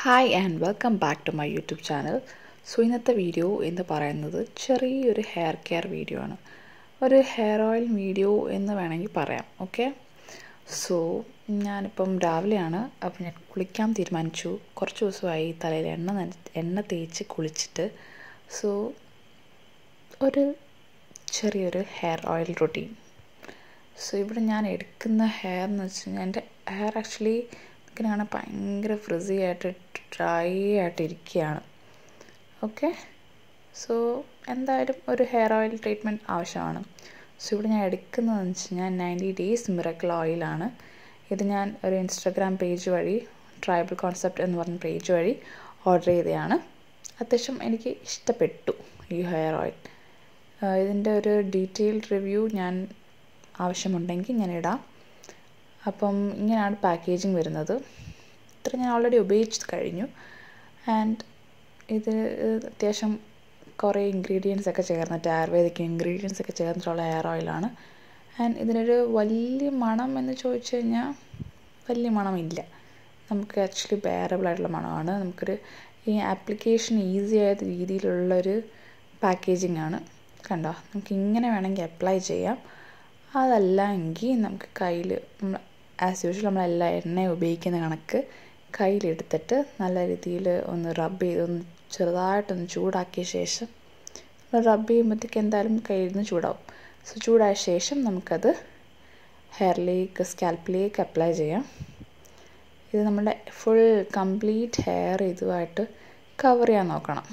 hi and welcome back to my YouTube channel so ഇന്നത്തെ video എന്ന് പറയുന്നത് ചെറിയൊരു ഹെയർ കെയർ വീഡിയോ ആണ് ഒരു ഹെയർ ഓയിൽ വീഡിയോ എന്ന് വേണമെങ്കിൽ പറയാം ഓക്കെ സോ ഞാനിപ്പം രാവിലെയാണ് അപ്പം ഞാൻ കുളിക്കാൻ തീരുമാനിച്ചു കുറച്ച് ദിവസമായി തലയിൽ എണ്ണ നന എണ്ണ തേച്ച് കുളിച്ചിട്ട് സോ ഒരു ചെറിയൊരു ഹെയർ ഓയിൽ റൊട്ടീൻ സോ ഇവിടെ ഞാൻ എടുക്കുന്ന ഹെയർ എന്ന് വെച്ച് കഴിഞ്ഞാൽ എൻ്റെ ഹെയർ ആക്ച്വലി ഇങ്ങനെയാണ് ഭയങ്കര ഫ്രിസി ആയിട്ട് ഡ്രൈ ആയിട്ട് ഇരിക്കുകയാണ് ഓക്കെ സോ എന്തായാലും ഒരു ഹെയർ ഓയിൽ ട്രീറ്റ്മെൻറ്റ് ആവശ്യമാണ് സോ ഇവിടെ ഞാൻ എടുക്കുന്നതെന്ന് വെച്ച് കഴിഞ്ഞാൽ നയൻറ്റി ഡേയ്സ് മിറക്കിൾ ഓയിലാണ് ഇത് ഞാൻ ഒരു ഇൻസ്റ്റാഗ്രാം പേജ് വഴി ട്രൈബൽ കോൺസെപ്റ്റ് എന്ന് പറഞ്ഞ പേജ് വഴി ഓർഡർ ചെയ്തതാണ് അത്യാവശ്യം എനിക്ക് ഇഷ്ടപ്പെട്ടു ഈ ഹെയർ ഓയിൽ ഇതിൻ്റെ ഒരു ഡീറ്റെയിൽഡ് റിവ്യൂ ഞാൻ ആവശ്യമുണ്ടെങ്കിൽ ഞാൻ ഇടാം അപ്പം ഇങ്ങനെയാണ് പാക്കേജിങ് വരുന്നത് ഇത്ര ഞാൻ ഓൾറെഡി ഉപയോഗിച്ച് കഴിഞ്ഞു ആൻഡ് ഇത് അത്യാവശ്യം കുറേ ഇൻഗ്രീഡിയൻസ് ഒക്കെ ചേർന്നിട്ട് ആയുർവേദിക് ഇൻഗ്രീഡിയൻസ് ഒക്കെ ചേർന്നിട്ടുള്ള ഹെയർ ഓയിലാണ് ആൻഡ് ഇതിനൊരു വലിയ മണം എന്ന് ചോദിച്ചു കഴിഞ്ഞാൽ വലിയ മണമില്ല നമുക്ക് ആക്ച്വലി ബെയറബിൾ ആയിട്ടുള്ള മണമാണ് നമുക്കൊരു ഈ ആപ്ലിക്കേഷൻ ഈസി ആയ രീതിയിലുള്ളൊരു പാക്കേജിംഗ് ആണ് കണ്ടോ നമുക്ക് ഇങ്ങനെ വേണമെങ്കിൽ അപ്ലൈ ചെയ്യാം അതല്ല എങ്കിൽ നമുക്ക് കയ്യിൽ നമ്മൾ ആസ് യൂഷ്വൽ നമ്മളെല്ലാ എണ്ണ ഉപയോഗിക്കുന്ന കണക്ക് കയ്യിലെടുത്തിട്ട് നല്ല രീതിയിൽ ഒന്ന് റബ്ബ് ചെയ്ത് ഒന്ന് ചെറുതായിട്ടൊന്ന് ചൂടാക്കിയ ശേഷം നമ്മൾ റബ്ബ് ചെയ്യുമ്പോഴത്തേക്ക് എന്തായാലും കയ്യിൽ നിന്ന് ചൂടാവും സോ ചൂടായ ശേഷം നമുക്കത് ഹെയറിലേക്ക് സ്കാൽപ്പിലേക്ക് അപ്ലൈ ചെയ്യാം ഇത് നമ്മുടെ ഫുൾ കംപ്ലീറ്റ് ഹെയർ ഇതുമായിട്ട് കവർ ചെയ്യാൻ നോക്കണം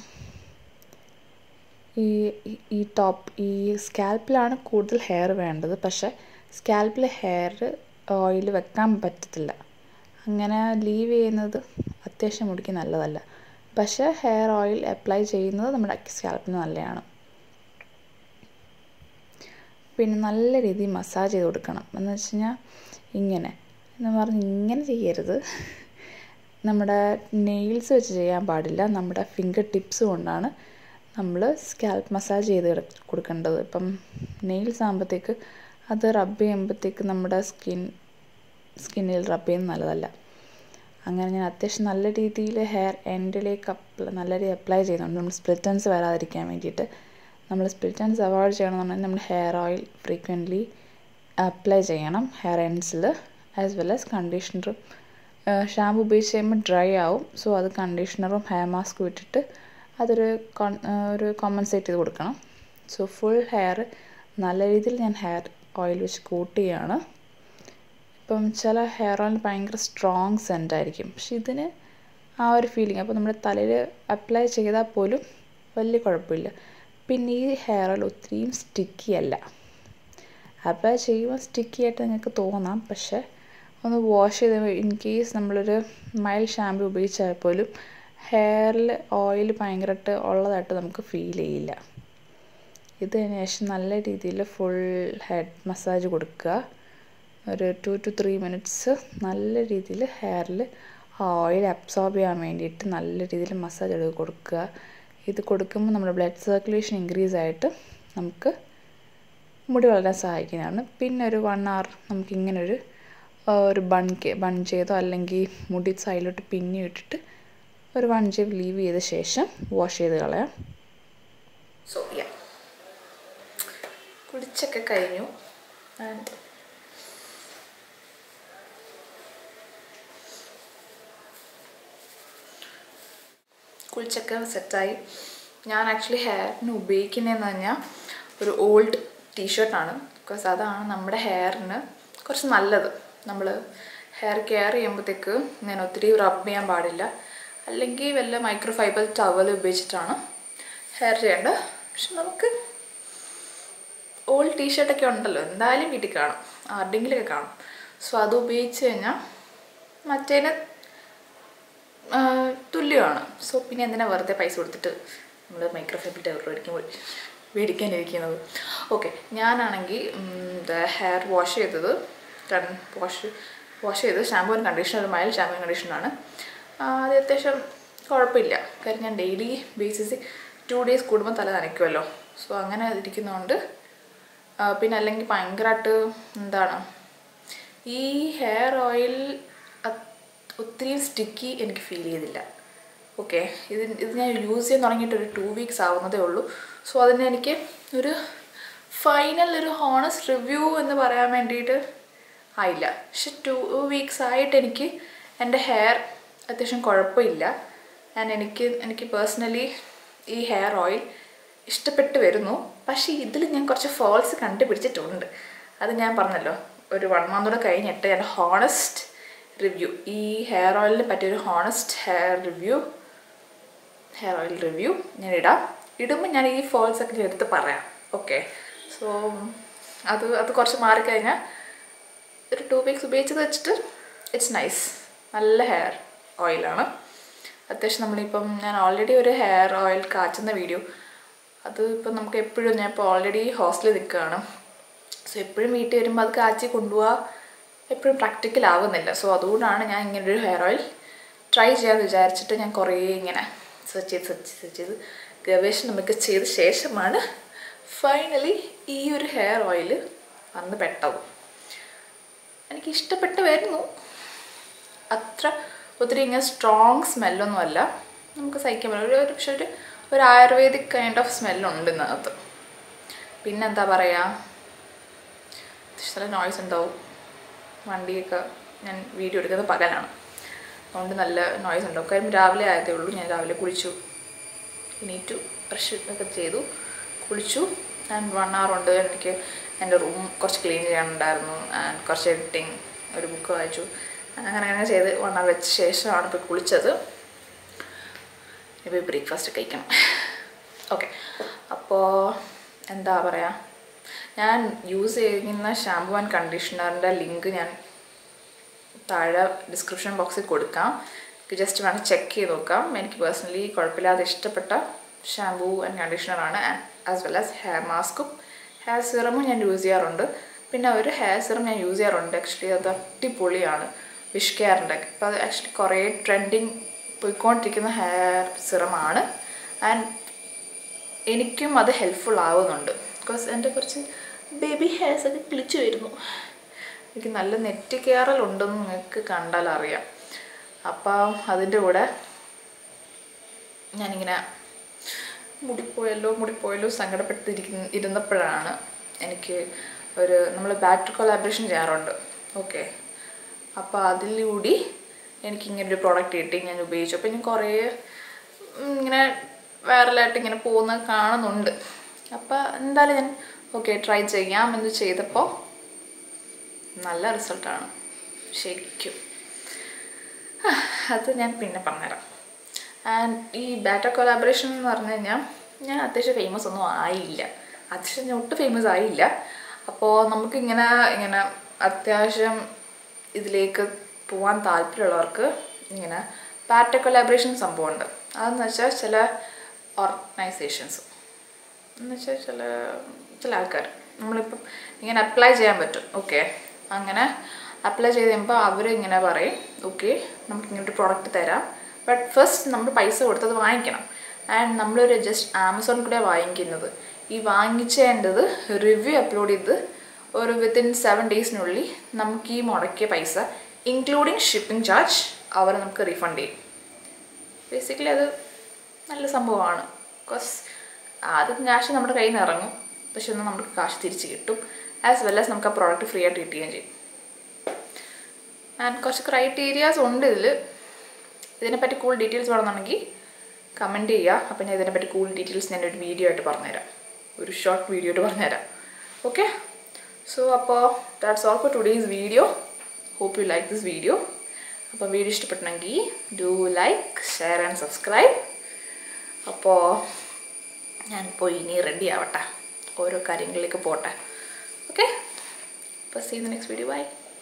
ഈ ഈ ടോപ്പ് ഈ സ്കാൽപ്പിലാണ് കൂടുതൽ ഹെയർ വേണ്ടത് പക്ഷേ സ്കാൽപ്പിൽ ഹെയർ ഓയിൽ വെക്കാൻ പറ്റത്തില്ല അങ്ങനെ ലീവ് ചെയ്യുന്നത് അത്യാവശ്യം മുടിക്ക് നല്ലതല്ല പക്ഷേ ഹെയർ ഓയിൽ അപ്ലൈ ചെയ്യുന്നത് നമ്മുടെ സ്കാൽപ്പിന് നല്ലതാണ് പിന്നെ നല്ല രീതിയിൽ മസാജ് ചെയ്ത് കൊടുക്കണം എന്ന് വെച്ച് കഴിഞ്ഞാൽ ഇങ്ങനെ എന്ന് പറഞ്ഞ് ഇങ്ങനെ ചെയ്യരുത് നമ്മുടെ നെയിൽസ് വെച്ച് ചെയ്യാൻ പാടില്ല നമ്മുടെ ഫിംഗർ ടിപ്സ് കൊണ്ടാണ് നമ്മൾ സ്കാൽപ്പ് മസാജ് ചെയ്ത് കൊടുക്കേണ്ടത് ഇപ്പം നെയിൽസ് ആകുമ്പോഴത്തേക്ക് അത് റബ്ബ് ചെയ്യുമ്പോഴത്തേക്ക് നമ്മുടെ സ്കിൻ സ്കിന്നിൽ റബ്ബ് ചെയ്യുന്നത് നല്ലതല്ല അങ്ങനെ ഞാൻ അത്യാവശ്യം നല്ല രീതിയിൽ ഹെയർ എൻഡിലേക്ക് അപ്ലൈ നല്ല രീതിയിൽ അപ്ലൈ ചെയ്യുന്നുണ്ട് നമ്മൾ സ്പ്ലിറ്റൻസ് വരാതിരിക്കാൻ വേണ്ടിയിട്ട് നമ്മൾ സ്പ്ലിറ്റൻസ് അവോയ്ഡ് ചെയ്യണമെന്നുണ്ടെങ്കിൽ നമ്മൾ ഹെയർ ഓയിൽ ഫ്രീക്വൻ്റ്ലി അപ്ലൈ ചെയ്യണം ഹെയർ എൻഡ്സിൽ ആസ് വെൽ ആസ് കണ്ടീഷണറും ഷാമ്പു ഉപയോഗിച്ച് കഴിയുമ്പോൾ ഡ്രൈ ആവും സോ അത് കണ്ടീഷണറും ഹെയർ മാസ്കും ഇട്ടിട്ട് അതൊരു ഒരു കോമ്പൻസേറ്റ് ചെയ്ത് കൊടുക്കണം സോ ഫുൾ ഹെയർ നല്ല രീതിയിൽ ഞാൻ ഹെയർ ഓയിൽ വെച്ച് കൂട്ട് ചെയ്യുകയാണ് ഇപ്പം ചില ഹെയർ ഓയിൽ ഭയങ്കര സ്ട്രോങ് സെൻ്റ് ആയിരിക്കും പക്ഷെ ഇതിന് ആ ഒരു ഫീലിംഗ് അപ്പോൾ നമ്മുടെ തലയിൽ അപ്ലൈ ചെയ്താൽ പോലും വലിയ കുഴപ്പമില്ല പിന്നെ ഈ ഹെയർ ഓയിൽ ഒത്തിരിയും സ്റ്റിക്കി അല്ല അപ്ലൈ ചെയ്യുമ്പോൾ സ്റ്റിക്കി ആയിട്ട് നിങ്ങൾക്ക് തോന്നാം പക്ഷേ ഒന്ന് വാഷ് ചെയ്ത് ഇൻ കേസ് നമ്മളൊരു മൈൽഡ് ഷാമ്പു ഉപയോഗിച്ചാൽ പോലും ഹെയറിൽ ഓയിൽ ഭയങ്കരമായിട്ട് ഉള്ളതായിട്ട് നമുക്ക് ഫീൽ ചെയ്യില്ല ഇതിന് ശേഷം നല്ല രീതിയിൽ ഫുൾ ഹെഡ് മസാജ് കൊടുക്കുക ഒരു ടു ടു ത്രീ മിനിറ്റ്സ് നല്ല രീതിയിൽ ഹെയറിൽ ഓയിൽ അബ്സോർബ് ചെയ്യാൻ വേണ്ടിയിട്ട് നല്ല രീതിയിൽ മസാജ് എടുത്ത് കൊടുക്കുക ഇത് കൊടുക്കുമ്പോൾ നമ്മുടെ ബ്ലഡ് സർക്കുലേഷൻ ഇൻക്രീസ് ആയിട്ട് നമുക്ക് മുടി വളരാൻ സഹായിക്കുന്നതാണ് പിന്നെ ഒരു വൺ അവർ നമുക്കിങ്ങനെ ഒരു ഒരു ബൺ ബൺ ചെയ്തോ അല്ലെങ്കിൽ മുടി സൈഡിലോട്ട് പിന്നി ഇട്ടിട്ട് ഒരു വൺ ജെ ലീവ് ചെയ്ത ശേഷം വാഷ് ചെയ്ത് കളയാം സോ യാ കുളിച്ചൊക്കെ കഴിഞ്ഞു ആൻഡ് കുളിച്ചൊക്കെ സെറ്റായി ഞാൻ ആക്ച്വലി ഹെയറിന് ഉപയോഗിക്കുന്നതെന്ന് പറഞ്ഞാൽ ഒരു ഓൾഡ് ടീഷർട്ടാണ് ബിക്കോസ് അതാണ് നമ്മുടെ ഹെയറിന് കുറച്ച് നല്ലത് നമ്മൾ ഹെയർ കെയർ ചെയ്യുമ്പോഴത്തേക്ക് ഞാൻ ഒത്തിരി റബ്ബ് ചെയ്യാൻ പാടില്ല അല്ലെങ്കിൽ വല്ല മൈക്രോ ഫൈബർ ടവൽ ഉപയോഗിച്ചിട്ടാണ് ഹെയർ ചെയ്യേണ്ടത് പക്ഷെ നമുക്ക് ഓൾഡ് ടീഷർട്ടൊക്കെ ഉണ്ടല്ലോ എന്തായാലും വീട്ടിൽ കാണും ആരുടെങ്കിലൊക്കെ കാണും സോ അത് ഉപയോഗിച്ച് കഴിഞ്ഞാൽ മറ്റേന് തുല്യമാണ് സോ പിന്നെ എന്തിനാ വെറുതെ പൈസ കൊടുത്തിട്ട് നമ്മൾ മൈക്രോ ഫൈബർ ടവർ മേടിക്കുമ്പോൾ മേടിക്കാനിരിക്കുന്നത് ഓക്കെ ഞാനാണെങ്കിൽ ഹെയർ വാഷ് ചെയ്തത് വാഷ് വാഷ് ചെയ്ത് shampoo and conditioner mild shampoo and കണ്ടീഷണറാണ് അത് അത്യാവശ്യം കുഴപ്പമില്ല കാര്യം ഞാൻ ഡെയിലി ബേസിസ് ടു ഡേയ്സ് കൂടുമ്പോൾ തല നനയ്ക്കുമല്ലോ സോ അങ്ങനെ ഇരിക്കുന്നതുകൊണ്ട് പിന്നെ അല്ലെങ്കിൽ ഭയങ്കരമായിട്ട് എന്താണ് ഈ ഹെയർ ഓയിൽ ഒത്തിരി സ്റ്റിക്കി എനിക്ക് ഫീൽ ചെയ്തില്ല ഓക്കെ ഇത് ഇത് ഞാൻ യൂസ് ചെയ്യാൻ തുടങ്ങിയിട്ട് ഒരു ടു വീക്സ് ആവുന്നതേ ഉള്ളൂ സോ അതിന് എനിക്ക് ഒരു ഫൈനൽ ഒരു ഹോണസ്റ്റ് റിവ്യൂ എന്ന് പറയാൻ വേണ്ടിയിട്ട് ആയില്ല പക്ഷെ ടു വീക്സ് ആയിട്ട് എനിക്ക് എൻ്റെ ഹെയർ അത്യാവശ്യം കുഴപ്പമില്ല ആൻഡ് എനിക്ക് എനിക്ക് പേഴ്സണലി ഈ ഹെയർ ഓയിൽ ഇഷ്ടപ്പെട്ട് വരുന്നു പക്ഷേ ഇതിൽ ഞാൻ കുറച്ച് ഫോൾസ് കണ്ടുപിടിച്ചിട്ടുണ്ട് അത് ഞാൻ പറഞ്ഞല്ലോ ഒരു വൺ മന്തോടെ കഴിഞ്ഞിട്ട് ഞാൻ ഹോണസ്റ്റ് റിവ്യൂ ഈ ഹെയർ ഓയിലിനെ പറ്റിയൊരു honest hair review hair oil review ഞാൻ ഇടാം ഇടുമ്പോൾ ഞാൻ ഈ ഫോൾസ് ഒക്കെ ഞാൻ എടുത്ത് പറയാം ഓക്കെ സോ അത് അത് കുറച്ച് മാറിക്കഴിഞ്ഞാൽ ഒരു ടു വീക്സ് ഉപയോഗിച്ചത് വെച്ചിട്ട് ഇറ്റ്സ് നൈസ് നല്ല ഹെയർ ഓയിലാണ് അത്യാവശ്യം നമ്മളിപ്പം ഞാൻ ഓൾറെഡി ഒരു ഹെയർ ഓയിൽ കാച്ചുന്ന വീഡിയോ അത് ഇപ്പം നമുക്ക് എപ്പോഴും ഞാൻ ഇപ്പോൾ ഓൾറെഡി ഹോസ്റ്റലിൽ നിൽക്കുകയാണ് സോ എപ്പോഴും വീട്ടിൽ വരുമ്പോൾ അത് കാച്ചി കൊണ്ടുപോകാൻ എപ്പോഴും പ്രാക്ടിക്കൽ ആവുന്നില്ല സോ അതുകൊണ്ടാണ് ഞാൻ ഇങ്ങനൊരു ഹെയർ ഓയിൽ ട്രൈ ചെയ്യാമെന്ന് വിചാരിച്ചിട്ട് ഞാൻ കുറേ ഇങ്ങനെ സെർച്ച് ചെയ്ത് സെർച്ച് സെർച്ച് ചെയ്ത് ഗവേഷണമൊക്കെ ചെയ്ത ശേഷമാണ് ഫൈനലി ഈ ഒരു ഹെയർ ഓയിൽ വന്ന് പെട്ടത് എനിക്ക് ഇഷ്ടപ്പെട്ട് വരുന്നു അത്ര ഒത്തിരി ഇങ്ങനെ സ്ട്രോങ് സ്മെല്ലൊന്നുമല്ല നമുക്ക് സഹിക്കാൻ പറ്റും ഒരു ഒരു പക്ഷെ ഒരു ഒരു ആയുർവേദിക് കൈൻഡ് ഓഫ് സ്മെല്ലുണ്ട് ഇതിനകത്ത് പിന്നെന്താ പറയുക ചില നോയ്സ് ഉണ്ടാവും വണ്ടിയൊക്കെ ഞാൻ വീഡിയോ എടുക്കുന്നത് പകലാണ് അതുകൊണ്ട് നല്ല നോയ്സ് ഉണ്ടാവും കാര്യം രാവിലെ ആയതേ ഉള്ളൂ ഞാൻ രാവിലെ കുളിച്ചു എണീറ്റു ബ്രഷ് ഒക്കെ ചെയ്തു കുളിച്ചു ആൻഡ് വൺ അവർ കൊണ്ട് എനിക്ക് എൻ്റെ റൂം കുറച്ച് ക്ലീൻ ചെയ്യാനുണ്ടായിരുന്നു ആൻഡ് കുറച്ച് എഡിറ്റിങ് ഒരു ബുക്ക് വായിച്ചു അങ്ങനെ അങ്ങനെ ചെയ്ത് വൺ അവർ വെച്ച ശേഷമാണ് ഇപ്പോൾ കുളിച്ചത് ഇപ്പോൾ ബ്രേക്ക്ഫാസ്റ്റ് കഴിക്കണം ഓക്കെ അപ്പോൾ എന്താ പറയുക ഞാൻ യൂസ് ചെയ്യുന്ന ഷാമ്പു ആൻഡ് കണ്ടീഷണറിൻ്റെ ലിങ്ക് ഞാൻ താഴെ ഡിസ്ക്രിപ്ഷൻ ബോക്സിൽ കൊടുക്കാം ജസ്റ്റ് വേണം ചെക്ക് ചെയ്ത് നോക്കാം എനിക്ക് പേഴ്സണലി കുഴപ്പമില്ലാതെ ഇഷ്ടപ്പെട്ട ഷാമ്പൂ ആൻഡ് കണ്ടീഷണറാണ് ആസ് വെൽ ആസ് ഹെയർ മാസ്കും ഹെയർ സിറമും ഞാൻ യൂസ് ചെയ്യാറുണ്ട് പിന്നെ ഒരു ഹെയർ സിറം ഞാൻ യൂസ് ചെയ്യാറുണ്ട് ആക്ച്വലി അത് അടിപൊളിയാണ് വിഷ് കെയറിൻ്റെ അപ്പോൾ അത് ആക്ച്വലി കുറേ ട്രെൻഡിങ് പോയിക്കൊണ്ടിരിക്കുന്ന ഹെയർ സിറമാണ് ആൻഡ് എനിക്കും അത് ഹെൽപ്ഫുൾ ആവുന്നുണ്ട് ബിക്കോസ് എൻ്റെ കുറച്ച് ബേബി ഹെയർസ് ഒക്കെ കിളിച്ചു വരുന്നു എനിക്ക് നല്ല നെറ്റ് കയറലുണ്ടെന്ന് നിങ്ങൾക്ക് കണ്ടാൽ അറിയാം അപ്പം അതിൻ്റെ കൂടെ ഞാനിങ്ങനെ മുടിപ്പോയല്ലോ മുടിപ്പോയല്ലോ സങ്കടപ്പെട്ടിരിക്കുന്ന ഇരുന്നപ്പോഴാണ് എനിക്ക് ഒരു നമ്മൾ ബാറ്റർ കൊലാബറേഷൻ ചെയ്യാറുണ്ട് ഓക്കെ അപ്പോൾ അതിലൂടെ എനിക്ക് ഇങ്ങനെ ഒരു പ്രോഡക്റ്റ് കിട്ടി ഞാൻ ഉപയോഗിച്ചു അപ്പോൾ ഞാൻ കുറേ ഉം, ഇങ്ങനെ വൈറലായിട്ട് ഇങ്ങനെ പോകുന്നത് കാണുന്നുണ്ട് അപ്പോൾ എന്തായാലും ഞാൻ ഓക്കെ ട്രൈ ചെയ്യാം എന്ന് ചെയ്തപ്പോൾ നല്ല റിസൾട്ടാണ് ശരിക്കും ആ, അത് ഞാൻ പിന്നെ പറഞ്ഞുതരാം ആൻഡ് ഈ ബാറ്റർ കൊലാബറേഷൻ എന്ന് പറഞ്ഞു കഴിഞ്ഞാൽ ഞാൻ അത്യാവശ്യം ഫേമസ് ഒന്നും ആയില്ല അത്യാവശ്യം ഞാൻ ഒട്ടും ഫേമസ് ആയില്ല അപ്പോൾ നമുക്കിങ്ങനെ ഇങ്ങനെ അത്യാവശ്യം ഇതിലേക്ക് പോകാൻ താല്പര്യമുള്ളവർക്ക് ഇങ്ങനെ ബാറ്റർ കൊലാബറേഷൻ സംഭവമുണ്ട് അതെന്ന് വെച്ചാൽ ചില ഓർഗനൈസേഷൻസ് എന്ന് വെച്ചാൽ ചില ചില ആൾക്കാർ നമ്മളിപ്പം ഇങ്ങനെ അപ്ലൈ ചെയ്യാൻ പറ്റും ഓക്കെ അങ്ങനെ അപ്ലൈ ചെയ്ത് കഴിയുമ്പോൾ അവർ ഇങ്ങനെ പറയും ഓക്കെ നമുക്ക് ഇങ്ങനെ ഒരു പ്രോഡക്റ്റ് തരാം ബട്ട് ഫസ്റ്റ് നമ്മൾ പൈസ കൊടുത്തത് വാങ്ങിക്കണം ആൻഡ് നമ്മളൊരു ജസ്റ്റ് ആമസോൺ കൂടെ വാങ്ങിക്കുന്നത് ഈ വാങ്ങിച്ചേണ്ടത് റിവ്യൂ അപ്ലോഡ് ചെയ്ത് ഒരു വിത്തിൻ സെവൻ ഡേയ്സിനുള്ളിൽ നമുക്ക് ഈ മുടക്കിയ പൈസ ഇൻക്ലൂഡിങ് ഷിപ്പിംഗ് ചാർജ് അവർ നമുക്ക് റീഫണ്ട് ചെയ്യും ബേസിക്കലി അത് നല്ല സംഭവമാണ് ബിക്കോസ് ആദ്യം കാശ് നമ്മുടെ കയ്യിൽ നിന്ന് ഇറങ്ങും പക്ഷെ എന്നാൽ നമുക്ക് കാശ് തിരിച്ച് കിട്ടും ആസ് വെൽ ആസ് നമുക്ക് ആ പ്രോഡക്റ്റ് ഫ്രീ ആയിട്ട് കിട്ടുകയും ചെയ്യും ആൻഡ് കുറച്ച് ക്രൈറ്റീരിയാസ് ഉണ്ട് ഇതിൽ ഇതിനെപ്പറ്റി കൂടുതൽ ഡീറ്റെയിൽസ് വേണമെന്നുണ്ടെങ്കിൽ കമൻറ്റ് ചെയ്യുക അപ്പം ഞാൻ ഇതിനെപ്പറ്റി കൂടുതൽ ഡീറ്റെയിൽസ് ഞാൻ ഒരു വീഡിയോ ആയിട്ട് പറഞ്ഞുതരാം ഒരു ഷോർട്ട് വീഡിയോ ആയിട്ട് പറഞ്ഞുതരാം ഓക്കെ സോ അപ്പോൾ that's all for today's video hope you like this video അപ്പോൾ വീഡിയോ ഇഷ്ടപ്പെട്ടെങ്കിൽ do like share and subscribe അപ്പോൾ ഞാനിപ്പോൾ ഇനി റെഡി ആവട്ടെ ഓരോ കാര്യങ്ങളിലേക്ക് പോട്ടെ ഓക്കെ അപ്പോൾ see the next video by